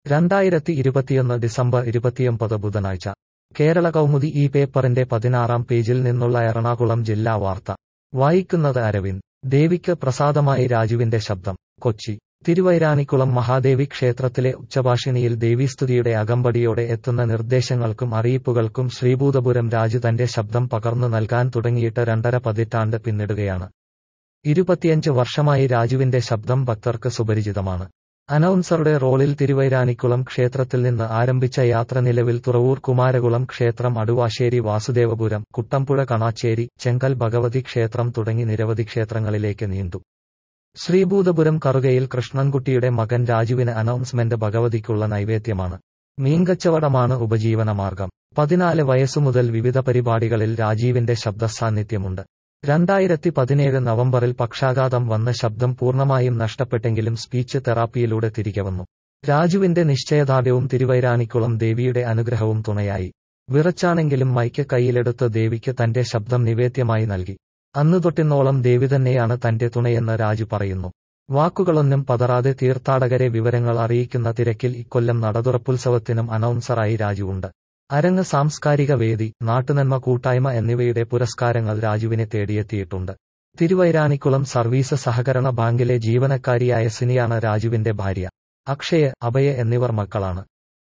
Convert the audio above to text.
രണ്ടായിരത്തി ഇരുപത്തിയൊന്ന് ഡിസംബർ ഇരുപത്തിയൊമ്പത് ബുധനാഴ്ച കേരള കൗമുദി ഈ പേപ്പറിന്റെ പതിനാറാം പേജിൽ നിന്നുള്ള എറണാകുളം ജില്ലാ വാർത്ത വായിക്കുന്നത് അരവിന്ദ് ദേവിക്ക് പ്രസാദമായി രാജുവിന്റെ ശബ്ദം കൊച്ചി തിരുവൈരാണിക്കുളം മഹാദേവി ക്ഷേത്രത്തിലെ ഉച്ചഭാഷിണിയിൽ ദേവീസ്തുതിയുടെ അകമ്പടിയോടെ എത്തുന്ന നിർദ്ദേശങ്ങൾക്കും അറിയിപ്പുകൾക്കും ശ്രീഭൂതപുരം രാജു തന്റെ ശബ്ദം പകർന്നു നൽകാൻ തുടങ്ങിയിട്ട് രണ്ടര പതിറ്റാണ്ട് പിന്നിടുകയാണ് ഇരുപത്തിയഞ്ച് വർഷമായി രാജുവിന്റെ ശബ്ദം ഭക്തർക്ക് സുപരിചിതമാണ് അനൗൺസറുടെ റോളിൽ തിരുവൈരാണിക്കുളം ക്ഷേത്രത്തിൽ നിന്ന് ആരംഭിച്ച യാത്ര നിലവിൽ തുറവൂർ കുമാരകുളം ക്ഷേത്രം അടുവാശ്ശേരി വാസുദേവപുരം കുട്ടമ്പുഴ കണാച്ചേരി ചെങ്കൽ ഭഗവതി ക്ഷേത്രം തുടങ്ങി നിരവധി ക്ഷേത്രങ്ങളിലേക്ക് നീണ്ടു ശ്രീഭൂതപുരം കറുകയിൽ കൃഷ്ണൻകുട്ടിയുടെ മകൻ രാജുവിന് അനൗൺസ്മെന്റ് ഭഗവതിക്കുള്ള നൈവേദ്യമാണ് മീൻകച്ചവടമാണ് ഉപജീവനമാർഗം പതിനാല് വയസ്സുമുതൽ വിവിധ പരിപാടികളിൽ രാജീവിന്റെ ശബ്ദ സാന്നിധ്യമുണ്ട് രണ്ടായിരത്തി പതിനേഴ് നവംബറിൽ പക്ഷാഘാതം വന്ന ശബ്ദം പൂർണ്ണമായും നഷ്ടപ്പെട്ടെങ്കിലും സ്പീച്ച് തെറാപ്പിയിലൂടെ തിരികെ വന്നു രാജുവിന്റെ നിശ്ചയദാർഢ്യവും തിരുവൈരാണിക്കുളം ദേവിയുടെ അനുഗ്രഹവും തുണയായി വിറച്ചാണെങ്കിലും മൈക്ക് കയ്യിലെടുത്ത് ദേവിക്ക് തന്റെ ശബ്ദം നിവേദ്യമായി നൽകി അന്നു തൊട്ടിന്നോളം ദേവി തന്നെയാണ് തന്റെ തുണയെന്ന് രാജു പറയുന്നു വാക്കുകളൊന്നും പതറാതെ തീർത്ഥാടകരെ വിവരങ്ങൾ അറിയിക്കുന്ന തിരക്കിൽ ഇക്കൊല്ലം നടതുറപ്പുത്സവത്തിനും അനൗൺസറായി രാജുവുണ്ട് അരങ്ങ് സാംസ്കാരിക വേദി നാട്ടുനന്മ കൂട്ടായ്മ എന്നിവയുടെ പുരസ്കാരങ്ങൾ രാജുവിനെ തേടിയെത്തിയിട്ടുണ്ട് തിരുവൈരാണിക്കുളം സർവീസ് സഹകരണ ബാങ്കിലെ ജീവനക്കാരിയായ സിനിയാണ് രാജുവിന്റെ ഭാര്യ അക്ഷയ അഭയ എന്നിവർ മക്കളാണ്